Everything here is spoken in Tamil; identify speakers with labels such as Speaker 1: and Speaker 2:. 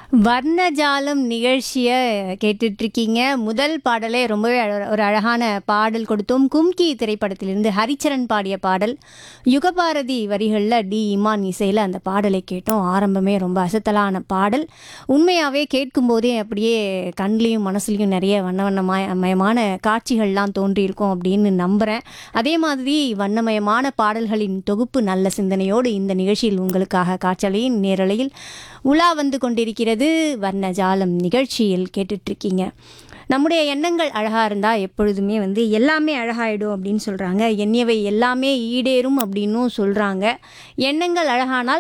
Speaker 1: வர்ணஜாலம் நிகழ்ச்சியை கேட்டுட்ருக்கீங்க முதல் பாடலே ரொம்பவே அழ- ஒரு அழகான பாடல் கொடுத்தோம் கும்கி திரைப்படத்திலிருந்து ஹரிச்சரன் பாடிய பாடல் யுகபாரதி வரிகளில் டி இமான் இசையில் அந்த பாடலை கேட்டோம் ஆரம்பமே ரொம்ப அசத்தலான பாடல் உண்மையாகவே கேட்கும்போதே அப்படியே கண்லேயும் மனசுலையும் நிறைய வண்ண வண்ணமய மயமான காட்சிகள்லாம் தோன்றியிருக்கும் அப்படின்னு நம்புகிறேன் அதே மாதிரி வண்ணமயமான பாடல்களின் தொகுப்பு நல்ல சிந்தனையோடு இந்த நிகழ்ச்சியில் உங்களுக்காக காற்றலையின் நேரலையில் உலா வந்து கொண்டிருக்கிறது வர்ணஜாலம் நிகழ்ச்சியில் கேட்டுட்ருக்கீங்க நம்முடைய எண்ணங்கள் அழகாக இருந்தால் எப்பொழுதுமே வந்து எல்லாமே அழகாயிடும் அப்படின்னு சொல்கிறாங்க எண்ணியவை எல்லாமே ஈடேறும் அப்படின்னும் சொல்கிறாங்க எண்ணங்கள் அழகானால்